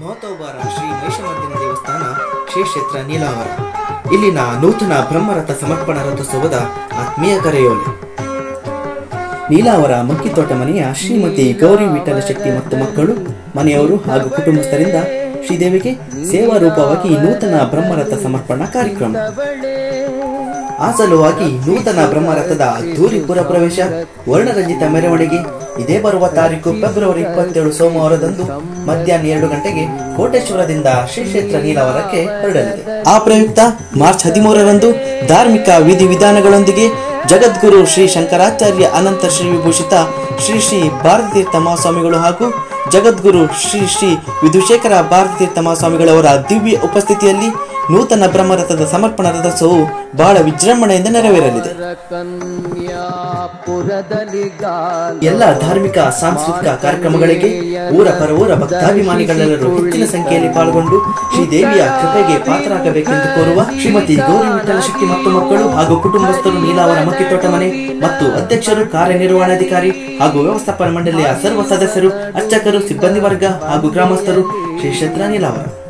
ಮಹತೋಬಾರ ಶ್ರೀ ಮಹಿಷಮರ್ದಿನ ದೇವಸ್ಥಾನ ಶ್ರೀ ಕ್ಷೇತ್ರ ನೀಲಾವರ ಇಲ್ಲಿನ ನೂತನ ಬ್ರಹ್ಮರಥ ಸಮರ್ಪಣಾ ರಥೋತ್ಸವದ ಆತ್ಮೀಯ ಕರೆಯೋಲೆ ನೀಲಾವರ ಮಕ್ಕಿತೋಟ ಮನೆಯ ಶ್ರೀಮತಿ ಗೌರಿ ವಿಠಲ ಶೆಟ್ಟಿ ಮತ್ತು ಮಕ್ಕಳು ಮನೆಯವರು ಹಾಗೂ ಕುಟುಂಬಸ್ಥರಿಂದ ಶ್ರೀದೇವಿಗೆ ಸೇವಾ ರೂಪವಾಗಿ ನೂತನ ಬ್ರಹ್ಮರಥ ಸಮರ್ಪಣಾ ಕಾರ್ಯಕ್ರಮ ಆ ಸಲುವಾಗಿ ನೂತನ ಬ್ರಹ್ಮರಥದ ಅದ್ದೂರಿ ಪುರ ಪ್ರವೇಶ ವರ್ಣರಂಜಿತ ಮೆರವಣಿಗೆ ಇದೇ ಬರುವ ತಾರೀಕು ಫೆಬ್ರವರಿ ಇಪ್ಪತ್ತೇಳು ಸೋಮವಾರದಂದು ಮಧ್ಯಾಹ್ನ ಎರಡು ಗಂಟೆಗೆ ಕೋಟೇಶ್ವರದಿಂದ ಶ್ರೀ ಕ್ಷೇತ್ರ ನೀಲಾವರಕ್ಕೆ ಹೊರಡಲಿದೆ ಆ ಪ್ರಯುಕ್ತ ಮಾರ್ಚ್ ಹದಿಮೂರರಂದು ಧಾರ್ಮಿಕ ವಿಧಿವಿಧಾನಗಳೊಂದಿಗೆ ಜಗದ್ಗುರು ಶ್ರೀ ಶಂಕರಾಚಾರ್ಯ ಅನಂತ ಶ್ರೀ ವಿಭೂಷಿತ ಶ್ರೀ ಶ್ರೀ ಭಾರತೀರ್ಥ ಮಹಾಸ್ವಾಮಿಗಳು ಹಾಗೂ ಜಗದ್ಗುರು ಶ್ರೀ ಶ್ರೀ ವಿಧುಶೇಖರ ಭಾರತೀರ್ಥ ಮಹಾಸ್ವಾಮಿಗಳವರ ದಿವ್ಯ ಉಪಸ್ಥಿತಿಯಲ್ಲಿ ನೂತನ ಬ್ರಹ್ಮರಥದ ಸಮರ್ಪಣಾ ರಥೋತ್ಸವವು ಬಹಳ ವಿಜೃಂಭಣೆಯಿಂದ ನೆರವೇರಲಿದೆ ಎಲ್ಲ ಧಾರ್ಮಿಕ ಸಾಂಸ್ಕೃತಿಕ ಕಾರ್ಯಕ್ರಮಗಳಿಗೆ ಊರ ಪರ ಊರ ಭಕ್ತಾಭಿಮಾನಿಗಳೆಲ್ಲರೂ ಹೆಚ್ಚಿನ ಸಂಖ್ಯೆಯಲ್ಲಿ ಪಾಲ್ಗೊಂಡು ಶ್ರೀದೇವಿಯ ಕೃಪೆಗೆ ಪಾತ್ರರಾಗಬೇಕೆಂದು ಕೋರುವ ಶ್ರೀಮತಿ ಗೌರಿ ವಿಠಲ ಶಕ್ತಿ ಮತ್ತು ಮಕ್ಕಳು ಹಾಗೂ ಕುಟುಂಬಸ್ಥರು ನೀಲಾವರ ಮಕ್ಕಿತೋಟ ಮನೆ ಮತ್ತು ಅಧ್ಯಕ್ಷರು ಕಾರ್ಯನಿರ್ವಹಣಾಧಿಕಾರಿ ಹಾಗೂ ವ್ಯವಸ್ಥಾಪನಾ ಮಂಡಳಿಯ ಸರ್ವ ಸದಸ್ಯರು ಅರ್ಚಕರು ಸಿಬ್ಬಂದಿ ವರ್ಗ ಹಾಗೂ ಗ್ರಾಮಸ್ಥರು ಶ್ರೀ ಕ್ಷೇತ್ರ ನೀಲಾವರ